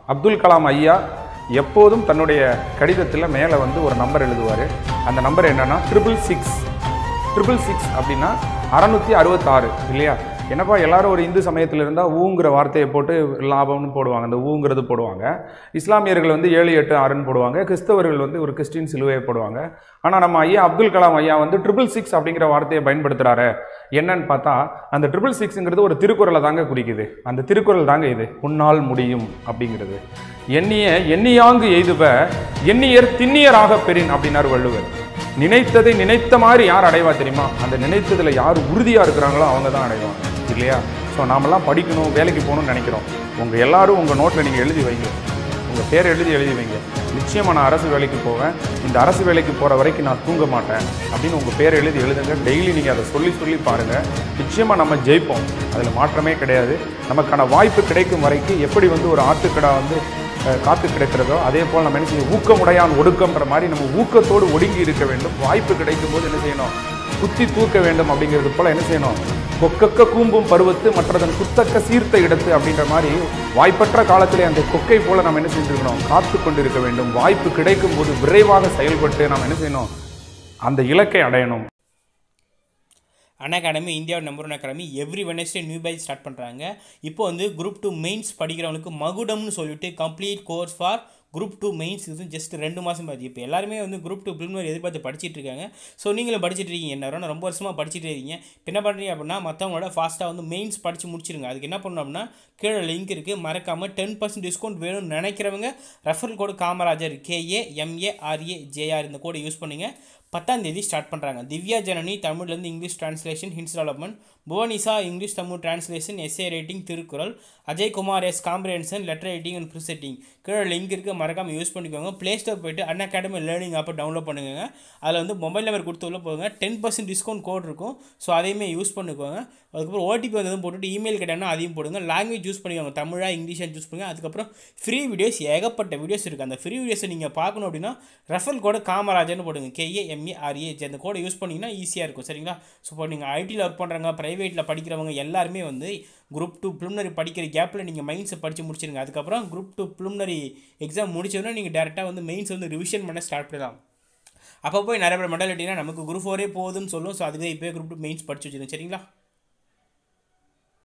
அப்துல் கலாம் ஐயா எப்போதும் தன்னுடைய கடிதத்தில் மேலே வந்து ஒரு நம்பர் எழுதுவார் அந்த நம்பர் என்னன்னா ட்ரிபிள் சிக்ஸ் ட்ரிபிள் சிக்ஸ் அப்படின்னா அறநூற்றி அறுபத்தாறு இல்லையா என்னப்பா எல்லாரும் ஒரு இந்து சமயத்தில் இருந்தால் ஊங்கிற வார்த்தையை போட்டு லாபம்னு போடுவாங்க அந்த ஊங்கிறது போடுவாங்க இஸ்லாமியர்கள் வந்து ஏழு எட்டு ஆறுன்னு போடுவாங்க கிறிஸ்தவர்கள் வந்து ஒரு கிறிஸ்டின் சிலுவையை போடுவாங்க ஆனால் நம்ம ஐயா அப்துல் கலாம் ஐயா வந்து ட்ரிபிள் சிக்ஸ் அப்படிங்கிற வார்த்தையை பயன்படுத்துகிறாரு என்னன்னு பார்த்தா அந்த ட்ரிபிள் சிக்ஸுங்கிறது ஒரு திருக்குறளை தாங்க குறிக்குது அந்த திருக்குறள் தாங்க இது உன்னால் முடியும் அப்படிங்கிறது எண்ணிய எண்ணியாங்கு எய்துப எண்ணியர் திண்ணியராக பெறின் அப்படின்னாரு வள்ளுவர் நினைத்ததை நினைத்த மாதிரி யார் அடைவா தெரியுமா அந்த நினைத்ததில் யார் உறுதியாக இருக்கிறாங்களோ அவங்க தான் அடைவாங்க இல்லையா ஸோ நாமெல்லாம் படிக்கணும் வேலைக்கு போகணும்னு நினைக்கிறோம் உங்கள் எல்லாரும் உங்கள் நோட்டில் நீங்கள் எழுதி வைங்க உங்கள் பேர் எழுதி எழுதி வைங்க நிச்சயமாக நான் அரசு வேலைக்கு போவேன் இந்த அரசு வேலைக்கு போகிற வரைக்கும் நான் தூங்க மாட்டேன் அப்படின்னு உங்கள் பேர் எழுதி எழுதுங்க டெய்லி நீங்கள் அதை சொல்லி சொல்லி பாருங்கள் நிச்சயமாக நம்ம ஜெயிப்போம் அதில் மாற்றமே கிடையாது நமக்கான வாய்ப்பு கிடைக்கும் வரைக்கும் எப்படி வந்து ஒரு ஆட்டுக்கடா வந்து அஹ், காத்து கிடக்கிறதோ அதே போல் நம்ம என்ன செய்யணும் ஊக்கமுடையான் ஒடுக்கம்ன்ற மாதிரி நம்ம ஊக்கத்தோடு ஒடுங்கி இருக்க வேண்டும் வாய்ப்பு கிடைக்கும் போது என்ன செய்யணும் குத்தி தூக்க வேண்டும் அப்படிங்கிறது போல் என்ன செய்யணும் கொக்கக்க கூம்பும் பருவத்து மற்றதன் குத்தக்க சீர்த்த இடத்து அப்படின்ற மாதிரி வாய்ப்பற்ற காலத்திலே அந்த கொக்கை போல நம்ம என்ன செஞ்சிருக்கணும் காத்து கொண்டிருக்க வேண்டும் வாய்ப்பு கிடைக்கும் போது விரைவாக செயல்பட்டு நாம் என்ன செய்யணும் அந்த இலக்கை அடையணும் அன் அகாடமி இந்தியாவோட number one academy every Wednesday new batch start பண்ணுறாங்க இப்போ வந்து குரூப் டூ மெயின்ஸ் படிக்கிறவங்களுக்கு மகுடம்னு சொல்லிட்டு complete course for group two mains இது ஜஸ்ட் ரெண்டு மாதம் பாதி இப்போ எல்லாருமே வந்து குரூப் டூ ப்ரிலிமினரி எதிர்பார்த்து படிச்சிட்டு இருக்காங்க ஸோ நீங்களும் படிச்சிட்டு இருக்கீங்க என்ன வரும் ரொம்ப வருஷமாக படிச்சிட்டு இருக்கீங்க இப்போ என்ன பண்ணுறீங்க அப்படின்னா மற்றவங்களோட ஃபாஸ்ட்டாக வந்து மெயின்ஸ் படித்து முடிச்சிருங்க அதுக்கு என்ன பண்ணணும் அப்படின்னா கீழே லிங்க் இருக்குது மறக்காமல் டென் பர்சன்ட் டிஸ்கவுண்ட் வேணும்னு நினைக்கிறவங்க referral code Kamarajar KA MA RA JR இந்த கோடை யூஸ் பண்ணுங்க பத்தாம் தேதி ஸ்டார்ட் பண்ணுறாங்க திவ்யா ஜனனி தமிழ்லேருந்து English translation hints development Bhuvanisa English Tamil translation SA writing Thirukkural Ajaykumar S comprehension letter writing and presetting கீழே லிங்க் இருக்குது மறக்காமல் யூஸ் பண்ணிக்கோங்க ப்ளே ஸ்டோர் போயிட்டு அன் அகாடமி லேர்னிங் ஆப்பை டவுன்லோட் பண்ணுங்க அதில் வந்து மொபைல் நம்பர் கொடுத்து உள்ள போங்க டென் பர்சன்ட் டிஸ்கவுண்ட் கோட் இருக்கும் ஸோ அதையுமே யூஸ் பண்ணிக்கோங்க அதுக்கப்புறம் ஓடிபி வந்ததும் போட்டுட்டு இமெயில் கேட்டாங்கன்னா அதையும் போடுங்க லாங்குவேஜ் யூஸ் பண்ணிக்கோங்க தமிழா இங்கிலீஷாக சூஸ் பண்ணுங்க அதுக்கப்புறம் ஃப்ரீ வீடியோஸ் ஏகப்பட்ட வீடியோஸ் இருக்குது அந்த ஃப்ரீ வீடியோஸை நீங்கள் பார்க்கணும் அப்படின்னா ரெஃபல் கோடு காமராஜர்னு போடுங்க கேஏ எம்ஏ ஆர்ஏ அந்த கோடை யூஸ் பண்ணிங்கன்னா ஈஸியாக இருக்கும் சரிங்களா ஸோ இப்போ நீங்கள் ஐடியில் ஒர்க் பண்ணுறவங்க ப்ரைவேட்டில் படிக்கிறவங்க எல்லாருமே வந்து குரூப் டூ ப்ரிலிமினரி படிக்கிற கேப்பில் நீங்கள் மெயின்ஸை படித்து முடிச்சிருங்க அதுக்கப்புறம் குரூப் டூ ப்ரிலிமினரி எக்ஸாம் முடிச்சோன்னா நீங்கள் டேரெக்டாக வந்து மெயின்ஸ் வந்து ரிவிஷன் பண்ண ஸ்டார்ட் பண்ணலாம் அப்போ போய் நிறைய பேர் மெண்டாலிட்டினா நமக்கு குரூப் ஃபோரே போகுதுன்னு சொல்லும் ஸோ அதுவே இப்போயே குரூப் டூ மெயின்ஸ் படிச்சு வச்சுருங்க சரிங்களா